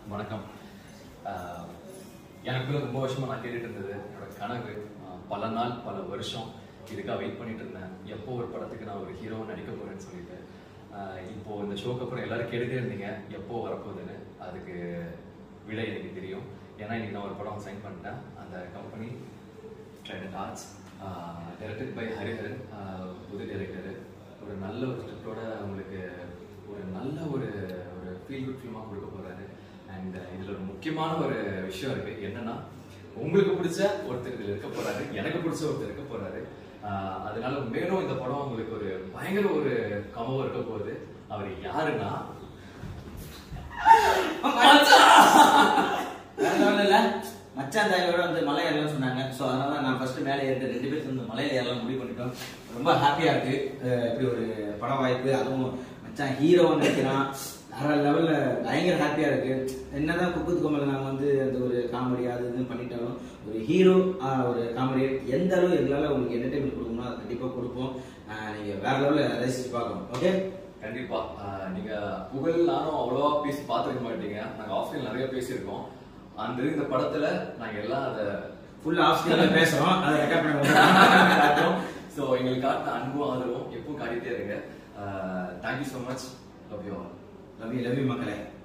வணக்கம் ஆஹ் எனக்குள்ள ரொம்ப வருஷமா நான் கேட்டுட்டு இருந்தது என்னோட கனவு ஆஹ் பல நாள் பல வருஷம் இதுக்காக வெயிட் பண்ணிட்டு இருந்தேன் எப்போ ஒரு படத்துக்கு நான் ஒரு ஹீரோவை நடிக்க போறேன்னு சொல்லிட்டு ஆஹ் இப்போ இந்த ஷோக்கு அப்புறம் எல்லாரும் கேட்டுட்டே இருந்தீங்க எப்போ வரப்போகுதுன்னு அதுக்கு விடை எனக்கு தெரியும் ஏன்னா இன்னைக்கு நான் ஒரு படம் சைன் பண்ணிட்டேன் அந்த company Trident Arts directed by Hariharan ஆஹ் புது டைரக்டர் ஒரு நல்ல ஒரு ஸ்கிரிப்டோட உங்களுக்கு ஒரு நல்ல ஒரு ஒரு ஃபீல் குட் ஃபில்மாக கொடுக்க போறாரு அண்ட் இதுல ஒரு முக்கியமான ஒரு விஷயம் இருக்கு என்னன்னா உங்களுக்கு பிடிச்ச ஒருத்தர் இதுல இருக்க போறாரு எனக்கு பிடிச்ச ஒருத்தர் இருக்க போறாரு ஆஹ் அதனால மேலும் இந்த படம் உங்களுக்கு ஒரு பயங்கர ஒரு கமவம் இருக்க போகுது அவர் யாருன்னா வேற level இல்ல மச்சான் தாயோட வந்து மலை ஏறலாம் சொன்னாங்க ஸோ அதனால நான் ஃபர்ஸ்ட் மேலே ஏறிட்டு ரெண்டு பேரும் வந்து மலையில ஏறலாம் முடிவு பண்ணிட்டோம் ரொம்ப ஹாப்பியா இருக்கு அஹ் இப்படி ஒரு பட வாய்ப்பு அதுவும் மச்சான் ஹீரோவா நிற்கிறான் வேற லெவல்ல பயங்கர ஹாப்பியா இருக்கு என்னதான் குக்குத் கோமல் நாங்க வந்து அந்த ஒரு காமெடி அது இதுன்னு பண்ணிட்டாலும் ஒரு ஹீரோ ஒரு காமெடி எந்த அளவு எங்களால உங்களுக்கு என்டர்டைன்மெண்ட் கொடுக்கணுமோ அதை கண்டிப்பா கொடுப்போம் அஹ் நீங்க வேற லெவல்ல ரசிச்சு பார்க்கணும் ஓகே கண்டிப்பா ஆஹ் நீங்க புகழ் நானும் அவ்வளவா பேசி பார்த்துருக்க மாட்டீங்க நாங்க ஆஃப்லைன் நிறைய பேசியிருக்கோம் அந்த இந்த படத்துல நாங்க எல்லாம் அதை ஃபுல் ஆஃப் ஸ்கிரீன்ல பேசுறோம் அதை ரெக்கார்ட் பண்ணி காட்டுறோம் ஸோ எங்களுக்கு காட்டின அன்பும் ஆதரவும் எப்பவும் காட்டிட்டே இருங்க thank you so much love you all love you love you மக்களே